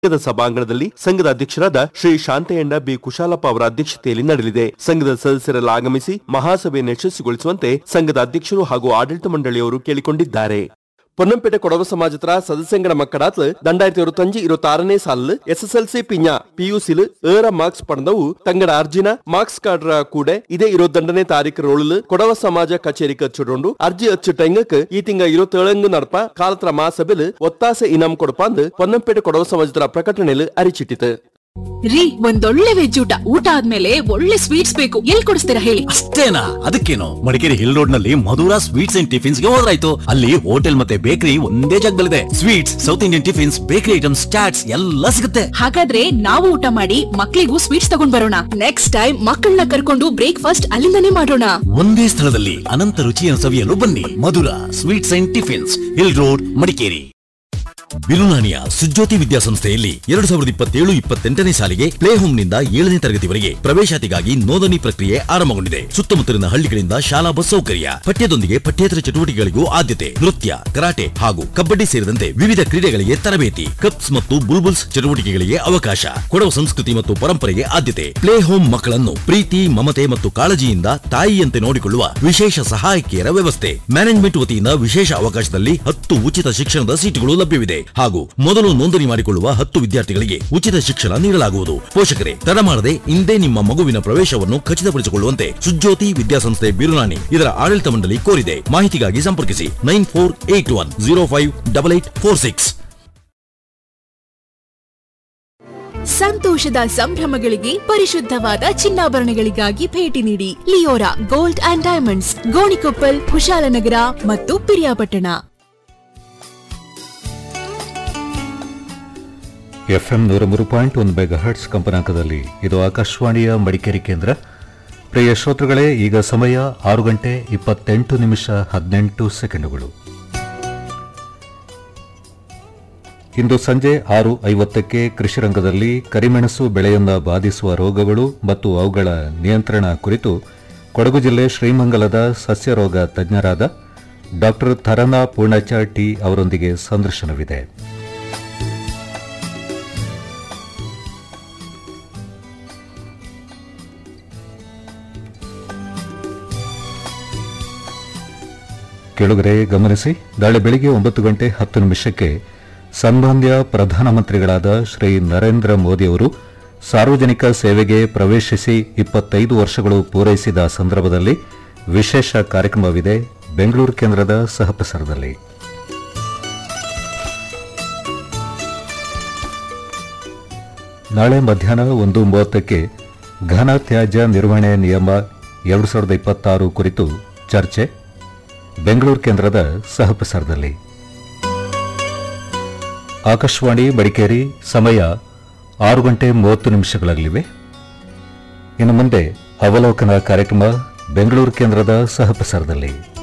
ಸಂಘದ ಸಭಾಂಗಣದಲ್ಲಿ ಸಂಘದ ಅಧ್ಯಕ್ಷರಾದ ಶ್ರೀ ಶಾಂತಯ್ಯಣ್ಣ ಬಿ ಕುಶಾಲಪ್ಪ ಅವರ ಅಧ್ಯಕ್ಷತೆಯಲ್ಲಿ ನಡೆಯಲಿದೆ ಸಂಘದ ಸದಸ್ಯರೆಲ್ಲ ಆಗಮಿಸಿ ಮಹಾಸಭೆಯನ್ನು ಯಶಸ್ವಿಗೊಳಿಸುವಂತೆ ಸಂಘದ ಅಧ್ಯಕ್ಷರು ಹಾಗೂ ಆಡಳಿತ ಮಂಡಳಿಯವರು ಕೇಳಿಕೊಂಡಿದ್ದಾರೆ പൊന്നംപേട്ട കൊടവ സമാജത്ര സദസ്യങ്കട മക്കടാത്ത് രണ്ടായിരത്തി ഇരുപത്തഞ്ച് ഇരുപത്തി ആറನೇ ಸಾಲ ಎಸ್ ಎಸ್ ಎಲ್ ಸಿ ಪಿಂಜ ಪಿಯುಸಿಲ್ ಏರ ಮಾರ್ಕ್ಸ್ ಪಡೆದವು ತಂಗಡ ಅರ್ಜಿನ ಮಾರ್ಕ್ಸ್ ಕಾರ್ಡ್ರ ಕೂಡ ಇದೇ ഇരുപത്തിരണ്ടನೇ ತಾರೀಕು ರೋಳಲು ಕೊಡವ ಸಮಾಜ ಕಚೇರಿಗೆ ಹಚ್ಚಿಡೊಂಡು ಅರ್ಜಿ ಹಚ್ಚಿಟ್ಟಂಗಕ್ ಈ ತಿಂಗ ഇരുപത്തേഴಂಗ್ ನಡಪ ಕಾಲತ್ರ ಮಾಸಭೆಲ್ ಒತ್ತಾಸೆ ಇನಾಮ್ ಕೊಡಪಂದ್ ಪೊನ್ನಂಪೇಟೆ ಕೊಡವ ಸಮಾಜದ ಪ್ರಕಟಣೆಲ್ ಅರಿಚಿಟ್ಟಿತು ರೀ ಒಂದೊಳ್ಳೆ ವೆಜ್ ಊಟ ಊಟ ಆದ್ಮೇಲೆ ಒಳ್ಳೆ ಸ್ವೀಟ್ಸ್ ಬೇಕು ಎಲ್ಲಿ ಕೊಡಿಸ್ತೀರಾ ಹೇಳಿ ಅಷ್ಟೇನಾ ಅದಕ್ಕೇನು ಮಡಿಕೇರಿ ಹಿಲ್ ರೋಡ್ ನಲ್ಲಿ ಮಧುರಾ ಸ್ವೀಟ್ಸ್ ಅಂಡ್ ಟಿಫಿನ್ಸ್ ಗೆ ಹೋದ್ರಾಯ್ತು ಅಲ್ಲಿ ಹೋಟೆಲ್ ಮತ್ತೆ ಬೇಕರಿ ಒಂದೇ ಜಾಗದಲ್ಲಿದೆ sweets south Indian tiffins bakery items chaats ಎಲ್ಲ ಸಿಗುತ್ತೆ ಹಾಗಾದ್ರೆ ನಾವು ಊಟ ಮಾಡಿ ಮಕ್ಳಿಗೂ ಸ್ವೀಟ್ಸ್ ತಗೊಂಡ್ ಬರೋಣ ನೆಕ್ಸ್ಟ್ ಟೈಮ್ ಮಕ್ಕಳನ್ನ ಕರ್ಕೊಂಡು ಬ್ರೇಕ್ಫಾಸ್ಟ್ ಅಲ್ಲಿಂದನೇ ಮಾಡೋಣ ಒಂದೇ ಸ್ಥಳದಲ್ಲಿ ಅನಂತ ರುಚಿಯನ್ನು ಸವಿಯಲು ಬನ್ನಿ Madhura sweets and tiffins hill road Madikeri ಬಿರುನಾಣಿಯ ಸುಜ್ಯೋತಿ ವಿದ್ಯಾಸಂಸ್ಥೆಯಲ್ಲಿ ಎರಡು ಸಾವಿರದ ಇಪ್ಪತ್ತೇಳು ಇಪ್ಪತ್ತೆಂಟನೇ ಸಾಲಿಗೆ ಪ್ಲೇ ಹೋಮ್ ನಿಂದ ಏಳನೇ ತರಗತಿವರೆಗೆ ಪ್ರವೇಶಾತಿಗಾಗಿ ನೋಂದಣಿ ಪ್ರಕ್ರಿಯೆ ಆರಂಭಗೊಂಡಿದೆ ಸುತ್ತಮುತ್ತಲಿನ ಹಳ್ಳಿಗಳಿಂದ ಶಾಲಾ ಬಸ್ ಸೌಕರ್ಯ ಪಠ್ಯದೊಂದಿಗೆ ಪಠ್ಯೇತರ ಚಟುವಟಿಕೆಗಳಿಗೂ ಆದ್ಯತೆ ನೃತ್ಯ ಕರಾಟೆ ಹಾಗೂ ಕಬಡ್ಡಿ ಸೇರಿದಂತೆ ವಿವಿಧ ಕ್ರೀಡೆಗಳಿಗೆ ತರಬೇತಿ ಕಪ್ಸ್ ಮತ್ತು ಬುಲ್ಬುಲ್ಸ್ ಚಟುವಟಿಕೆಗಳಿಗೆ ಅವಕಾಶ ಕೊಡವ ಸಂಸ್ಕೃತಿ ಮತ್ತು ಪರಂಪರೆಗೆ ಆದ್ಯತೆ ಪ್ಲೇ ಹೋಮ್ ಮಕ್ಕಳನ್ನು ಪ್ರೀತಿ ಮಮತೆ ಮತ್ತು ಕಾಳಜಿಯಿಂದ ತಾಯಿಯಂತೆ ನೋಡಿಕೊಳ್ಳುವ ವಿಶೇಷ ಸಹಾಯಕಿಯರ ವ್ಯವಸ್ಥೆ ಮ್ಯಾನೇಜ್ಮೆಂಟ್ ವತಿಯಿಂದ ವಿಶೇಷ ಅವಕಾಶದಲ್ಲಿ ಹತ್ತು ಉಚಿತ ಶಿಕ್ಷಣದ ಸೀಟುಗಳು ಲಭ್ಯವಿದೆ ಹಾಗೂ ಮೊದಲು ನೋಂದಣಿ ಮಾಡಿಕೊಳ್ಳುವ ಹತ್ತು ವಿದ್ಯಾರ್ಥಿಗಳಿಗೆ ಉಚಿತ ಶಿಕ್ಷಣ ನೀಡಲಾಗುವುದು ಪೋಷಕರೇ ತಡ ಮಾಡದೆ ಇಂದೇ ನಿಮ್ಮ ಮಗುವಿನ ಪ್ರವೇಶವನ್ನು ಖಚಿತಪಡಿಸಿಕೊಳ್ಳುವಂತೆ ಸುಜ್ಯೋತಿ ವಿದ್ಯಾಸಂಸ್ಥೆ ಬಿರುನಾಣಿ ಇದರ ಆಡಳಿತ ಮಂಡಳಿ ಕೋರಿದೆ ಮಾಹಿತಿಗಾಗಿ ಸಂಪರ್ಕಿಸಿ nine four eight one zero five double eight four six ಸಂತೋಷದ ಸಂಭ್ರಮಗಳಿಗೆ ಪರಿಶುದ್ಧವಾದ ಚಿನ್ನಾಭರಣಗಳಿಗಾಗಿ ಭೇಟಿ ನೀಡಿ Leora gold and diamonds Gonikoppal Kushalnagar ಮತ್ತು ಪಿರಿಯಾಪಟ್ಟಣ ಎಫ್ಎಂ ನೂರ ಮೂರು ಪಾಯಿಂಟ್ ಒಂದು ಮೆಗಾ ಹರ್ಟ್ಸ್ ಕಂಪನಾಂಕದಲ್ಲಿ ಇದು ಆಕಾಶವಾಣಿಯ ಮಡಿಕೇರಿ ಕೇಂದ್ರ ಪ್ರಿಯ ಶ್ರೋತೃಗಳೇ ಈಗ ಸಮಯ ಆರು ಗಂಟೆ ಇಪ್ಪತ್ತೆಂಟು ನಿಮಿಷ ಹದಿನೆಂಟು ಸೆಕೆಂಡುಗಳು ಇಂದು ಸಂಜೆ ಆರು ಐವತ್ತಕ್ಕೆ ಕೃಷಿ ರಂಗದಲ್ಲಿ ಕರಿಮೆಣಸು ಬೆಳೆಯನ್ನ ಬಾಧಿಸುವ ರೋಗಗಳು ಮತ್ತು ಅವುಗಳ ನಿಯಂತ್ರಣ ಕುರಿತು ಕೊಡಗು ಜಿಲ್ಲೆ ಶ್ರೀಮಂಗಲದ ಸಸ್ಯ ರೋಗ ತಜ್ಞರಾದ ಡಾಕ್ಟರ್ ಥರನಾ ಪೂರ್ಣಚ ಟಿ ಅವರೊಂದಿಗೆ ಸಂದರ್ಶನವಿದೆ ಕೆಳಗರೆ ಗಮನಿಸಿ ನಾಳೆ ಬೆಳಿಗ್ಗೆ ಒಂಬತ್ತು ಗಂಟೆ ಹತ್ತು ನಿಮಿಷಕ್ಕೆ ಸನ್ಮಾನ್ಯ ಪ್ರಧಾನಮಂತ್ರಿಗಳಾದ ಶ್ರೀ ನರೇಂದ್ರ ಮೋದಿಯವರು ಸಾರ್ವಜನಿಕ ಸೇವೆಗೆ ಪ್ರವೇಶಿಸಿ ಇಪ್ಪತ್ತೈದು ವರ್ಷಗಳು ಪೂರೈಸಿದ ಸಂದರ್ಭದಲ್ಲಿ ವಿಶೇಷ ಕಾರ್ಯಕ್ರಮವಿದೆ ಬೆಂಗಳೂರು ಕೇಂದ್ರದ ಸಹಪ್ರಸಾರದಲ್ಲಿ ನಾಳೆ ಮಧ್ಯಾಹ್ನ ಒಂದು ಮೂವತ್ತಕ್ಕೆ ಘನ ತ್ಯಾಜ್ಯ ನಿರ್ವಹಣೆ ನಿಯಮ ಎರಡು ಸಾವಿರದ ಇಪ್ಪತ್ತಾರು ಕುರಿತು ಚರ್ಚೆ ಬೆಂಗಳೂರು ಕೇಂದ್ರದ ಸಹಪ್ರಸಾರದಲ್ಲಿ ಆಕಾಶವಾಣಿ ಮಡಿಕೇರಿ ಸಮಯ ಆರು ಗಂಟೆ ಮೂವತ್ತು ನಿಮಿಷಗಳಲ್ಲಿವೆ ಇನ್ನು ಮುಂದೆ ಅವಲೋಕನ ಕಾರ್ಯಕ್ರಮ ಬೆಂಗಳೂರು ಕೇಂದ್ರದ ಸಹಪ್ರಸಾರದಲ್ಲಿ